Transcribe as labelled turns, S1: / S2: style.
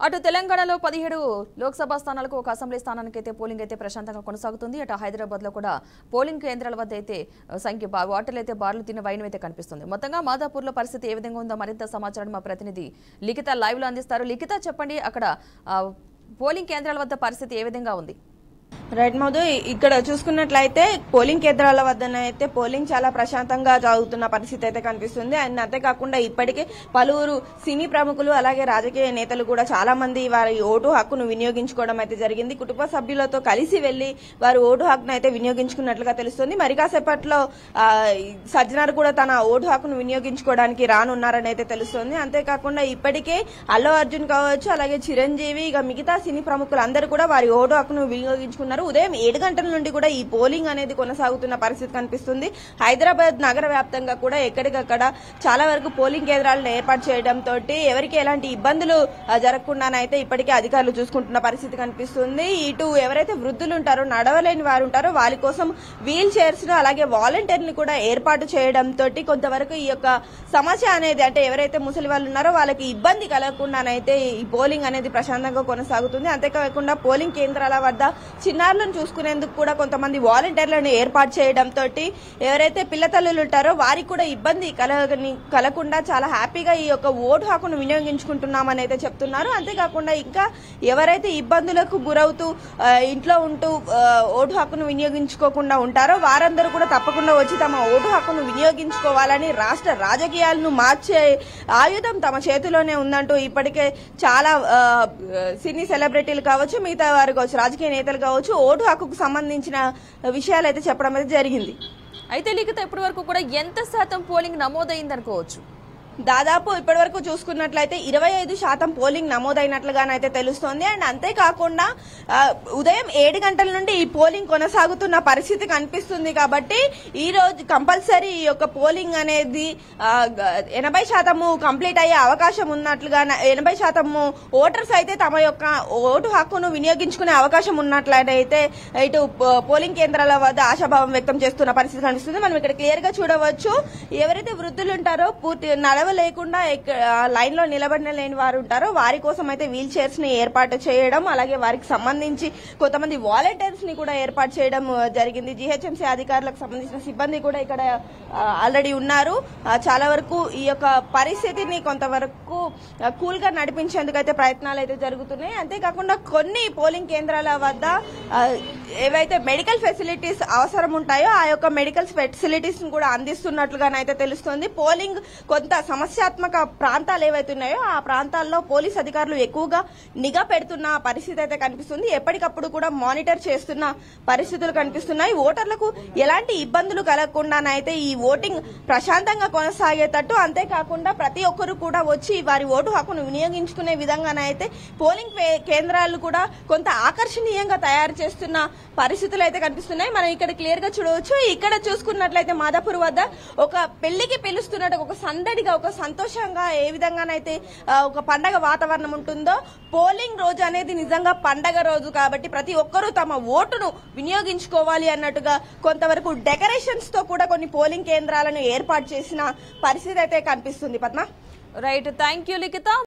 S1: అటు తెలంగాణలో పదిహేడు లోక్సభ స్థానాలకు ఒక అసెంబ్లీ స్థానానికి అయితే పోలింగ్ అయితే ప్రశాంతంగా కొనసాగుతుంది అటు హైదరాబాద్ లో కూడా పోలింగ్ కేంద్రాల వద్ద అయితే ఆ, సంఖ్య బా- ఓటర్లు అయితే బార్లు తిన్న వైనం అయితే కనిపిస్తుంది మొత్తంగా మాదాపూర్ లో పరిస్థితి ఏ విధంగా ఉందో మరింత సమాచారం మా ప్రతినిధి లిఖిత లైవ్ లో అందిస్తారు లిఖిత చెప్పండి అక్కడ ఆ, పోలింగ్ కేంద్రాల వద్ద పరిస్థితి ఏ విధంగా ఉంది
S2: రైట్ మధు ఇక్కడ చూసుకున్నట్లయితే పోలింగ్ కేంద్రాల వద్దనైతే పోలింగ్ చాలా ప్రశాంతంగా జరుగుతున్న పరిస్థితి అయితే కనిపిస్తుంది అండ్ అంతేకాకుండా ఇప్పటికే పలువురు సినీ ప్రముఖులు అలాగే రాజకీయ నేతలు కూడా చాలా మంది వారి ఓటు హక్కును వినియోగించుకోవడం అయితే జరిగింది కుటుంబ సభ్యులతో కలిసి వెళ్లి వారు ఓటు హక్కును అయితే వినియోగించుకున్నట్లుగా తెలుస్తుంది మరి కాసేపట్లో ఆ, సజ్జనార్ కూడా తన ఓటు హక్కును వినియోగించుకోవడానికి రానున్నారని అయితే తెలుస్తుంది అంతేకాకుండా ఇప్పటికే అల్లు అర్జున్ కావచ్చు అలాగే చిరంజీవి ఇక మిగతా సినీ ప్రముఖులు అందరూ కూడా వారి ఓటు హక్కును వినియోగించుకున్నారు ఉదయం ఏడు గంటల నుండి కూడా ఈ పోలింగ్ అనేది కొనసాగుతున్న పరిస్థితి కనిపిస్తుంది హైదరాబాద్ నగర వ్యాప్తంగా కూడా ఎక్కడికక్కడ చాలా వరకు పోలింగ్ కేంద్రాలను ఏర్పాటు చేయడంతో ఎవరికి ఎలాంటి ఇబ్బందులు ఆ, జరగకుండానైతే ఇప్పటికే అధికారులు చూసుకుంటున్న పరిస్థితి కనిపిస్తుంది ఇటు ఎవరైతే వృద్ధులు ఉంటారో నడవలేని వారు ఉంటారో వారి కోసం వీల్ చైర్స్ ను అలాగే వాలంటీర్ని కూడా ఏర్పాటు చేయడంతో కొంతవరకు ఈ యొక్క సమస్య అనేది అంటే ఎవరైతే ముసలి వాళ్ళు ఉన్నారో వాళ్ళకి ఇబ్బంది కలగకుండానైతే ఈ పోలింగ్ అనేది ప్రశాంతంగా కొనసాగుతుంది అంతేకాకుండా పోలింగ్ కేంద్రాల వద్ద చిన్నారులను చూసుకునేందుకు కూడా కొంతమంది వాలంటీర్లను ఏర్పాటు చేయడంతో ఎవరైతే పిల్లతల్లులు ఉంటారో వారికి కూడా ఇబ్బంది కలగని కలగకుండా చాలా హ్యాపీగా ఈ యొక్క ఓటు హక్కును వినియోగించుకుంటున్నామని అయితే చెప్తున్నారు అంతేకాకుండా ఇంకా ఎవరైతే ఇబ్బందులకు గురవుతూ ఆ, ఇంట్లో ఉంటూ ఆ, ఓటు హక్కును వినియోగించుకోకుండా ఉంటారో వారందరూ కూడా తప్పకుండా వచ్చి తమ ఓటు హక్కును వినియోగించుకోవాలని రాష్ట్ర రాజకీయాలను మార్చే ఆయుధం తమ చేతిలోనే ఉందంటూ ఇప్పటికే చాలా ఆ, సినీ సెలబ్రిటీలు కావచ్చు మిగతా వారు కావచ్చు రాజకీయ నేతలు కావచ్చు ఓటు హక్కుకు సంబంధించిన విషయాలు అయితే చెప్పడం అయితే జరిగింది
S1: అయితే లిఖిత ఇప్పటి వరకు కూడా ఎంత శాతం పోలింగ్ నమోదైంది అనుకోవచ్చు
S2: దాదాపు ఇప్పటి వరకు చూసుకున్నట్లయితే ఇరవై ఐదు శాతం పోలింగ్ నమోదైనట్లుగానైతే తెలుస్తోంది అండ్ అంతేకాకుండా ఆ, ఉదయం ఏడు గంటల నుండి ఈ పోలింగ్ కొనసాగుతున్న పరిస్థితి కనిపిస్తుంది కాబట్టి ఈ రోజు కంపల్సరీ ఈ యొక్క పోలింగ్ అనేది ఆ, గ- ఎనభై శాతము కంప్లీట్ అయ్యే అవకాశం ఉన్నట్లుగా ఎనభై శాతము ఓటర్స్ అయితే తమ యొక్క ఓటు హక్కును వినియోగించుకునే అవకాశం ఉన్నట్లయితే ఇటు పో- పోలింగ్ కేంద్రాల వద్ద ఆశాభావం వ్యక్తం చేస్తున్న పరిస్థితి కనిపిస్తుంది మనం ఇక్కడ క్లియర్ గా చూడవచ్చు ఎవరైతే వృద్ధులు ఉంటారో పూర్తి నడవలేకుండా లైన్ లో నిలబడిన లేని వారు ఉంటారో వారి కోసం అయితే వీల్ చైర్స్ ని ఏర్పాటు చేయడం అలాగే వారికి సంబంధించి కొంతమంది వాలంటీర్స్ ని కూడా ఏర్పాటు చేయడం ఆ, జరిగింది జీహెచ్ఎంసీ అధికారులకు సంబంధించిన సిబ్బంది కూడా ఇక్కడ ఆల్రెడీ ఉన్నారు ఆ, చాలా వరకు ఈ యొక్క పరిస్థితిని కొంతవరకు కూల్ గా నడిపించేందుకు అయితే ప్రయత్నాలు అయితే జరుగుతున్నాయి అంతేకాకుండా కొన్ని పోలింగ్ కేంద్రాల వద్ద ఆ, ఏవైతే మెడికల్ ఫెసిలిటీస్ అవసరం ఉంటాయో ఆ యొక్క మెడికల్ ఫెసిలిటీస్ కూడా అందిస్తున్నట్లుగానైతే తెలుస్తుంది పోలింగ్ కొంత సమస్యాత్మక ప్రాంతాలు ఏవైతే ఉన్నాయో ఆ ప్రాంతాల్లో పోలీస్ అధికారులు ఎక్కువగా నిఘా పెడుతున్న పరిస్థితి అయితే కనిపిస్తుంది ఎప్పటికప్పుడు కూడా మానిటర్ చేస్తున్న పరిస్థితులు కనిపిస్తున్నాయి ఓటర్లకు ఎలాంటి ఇబ్బందులు కలగకుండానైతే ఈ ఓటింగ్ ప్రశాంతంగా కొనసాగేటట్టు అంతేకాకుండా ప్రతి ఒక్కరు కూడా వచ్చి వారి ఓటు హక్కును వినియోగించుకునే విధంగానైతే పోలింగ్ పే- కేంద్రాలు కూడా కొంత ఆకర్షణీయంగా తయారు చేస్తున్న పరిస్థితులు అయితే కనిపిస్తున్నాయి మనం ఇక్కడ క్లియర్ గా చూడవచ్చు ఇక్కడ చూసుకున్నట్లయితే మాదాపూర్ వద్ద ఒక పెళ్లికి పిలుస్తున్నట్టు ఒక సందడిగా ఒక సంతోషంగా ఏ విధంగానైతే ఆ, ఒక పండగ వాతావరణం ఉంటుందో పోలింగ్ రోజు అనేది నిజంగా పండగ రోజు కాబట్టి ప్రతి ఒక్కరూ తమ ఓటును వినియోగించుకోవాలి అన్నట్టుగా కొంతవరకు డెకరేషన్స్ తో కూడా కొన్ని పోలింగ్ కేంద్రాలను ఏర్పాటు చేసిన పరిస్థితి అయితే కనిపిస్తుంది Padma
S1: right thank you Likhita